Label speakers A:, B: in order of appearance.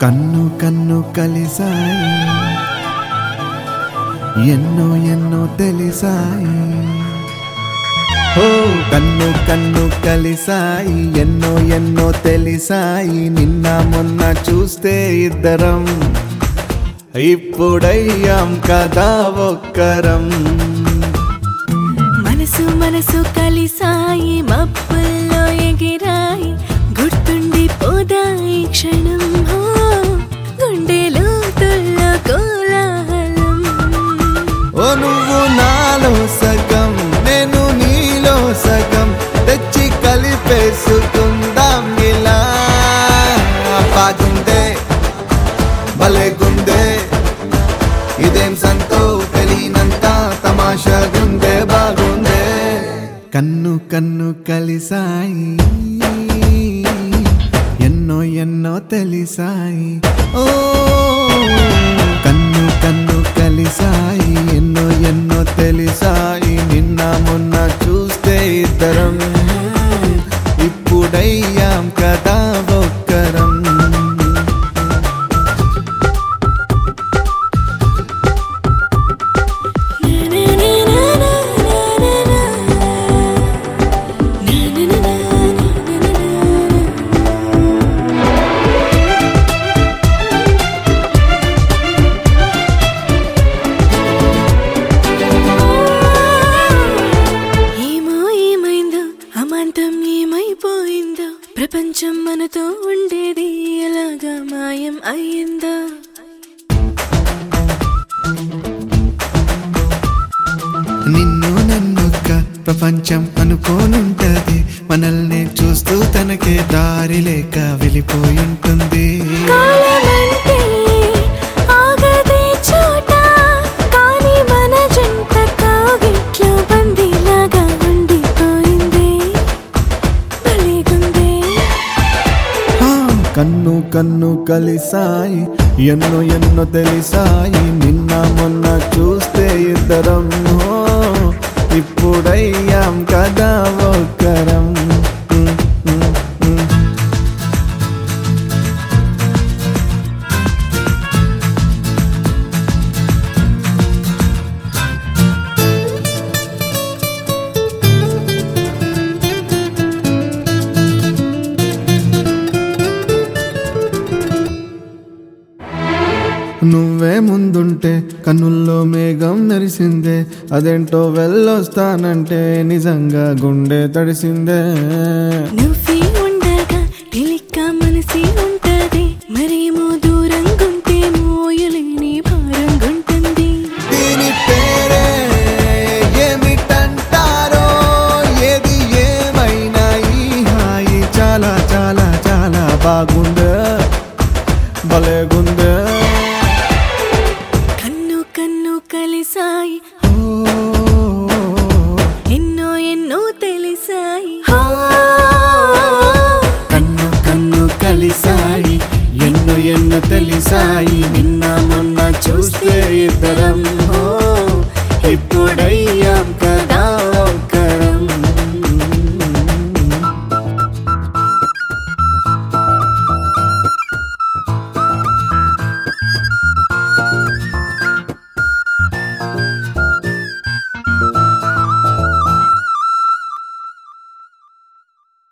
A: కన్ను కన్ను కలిసాయి ఎన్నో ఎన్నో తెలిసాయి ఓ కన్ను కన్ను కలిసాయి ఎన్నో ఎన్నో తెలిసాయి నిన్న మొన్న చూస్తే ఇద్దరం ఇప్పుడయ్యాం కదా ఒక్కరం
B: మనసు మనసు కలిసాయి మబ్బుల్లో ఎగిరాయి గుర్తుండి పోదాయి క్షణం హో, గుండెలో తుల్లో కోలాహలం
A: ఓ నువ్వు నాలో సగం నేను నీలో సగం తెచ్చి కలిపేసుకుందాం ఇలా బాగుందే భలేగుందే ఇదేం సంతో తెలియనంత తమాషాగుందే బాగుందే కన్ను కన్ను కలిసాయి ఎన్నో ఎన్నో తెలిసాయి ఓ కన్ను కన్ను కలిసాయి ఎన్నో ఎన్నో తెలిసాయి నిన్న మొన్న చూస్తే ఇద్దరం ఇప్పుడయ్యాం కదా ఒక్కరం
B: ఏమో ఏమైందో అమాంతం ఏమైపోయిందో ప్రపంచం మనతో ఉండేది ఎలాగా మాయం అయ్యిందో
A: నిన్ను నన్నొక్క ప్రపంచం అనుకోనుంటది మనల్ని చూస్తూ తనకే దారి లేక వెళ్ళిపోయి ఉంటుంది
B: కాలమంటే ఆగదే చోట కానీ మన జంట కాగిట్లో బందీలాగా ఉండిపోయింది భలేగుందే
A: ఆ, కన్ను కన్ను కలిసాయి ఎన్నో ఎన్నో తెలిసాయి నిన్న మొన్న చూస్తే ఇద్దరం ఓ, ఇప్పుడయ్యాం కదా ఒక్కరం ఉమ్, ఉమ్, ఉమ్. నువ్వే ముందుంటే కన్నుల్లో మేఘం మెరిసిందే అదేంటో వెళ్ళొస్తానంటే నిజంగా గుండె తడిసిందే
B: నువ్వు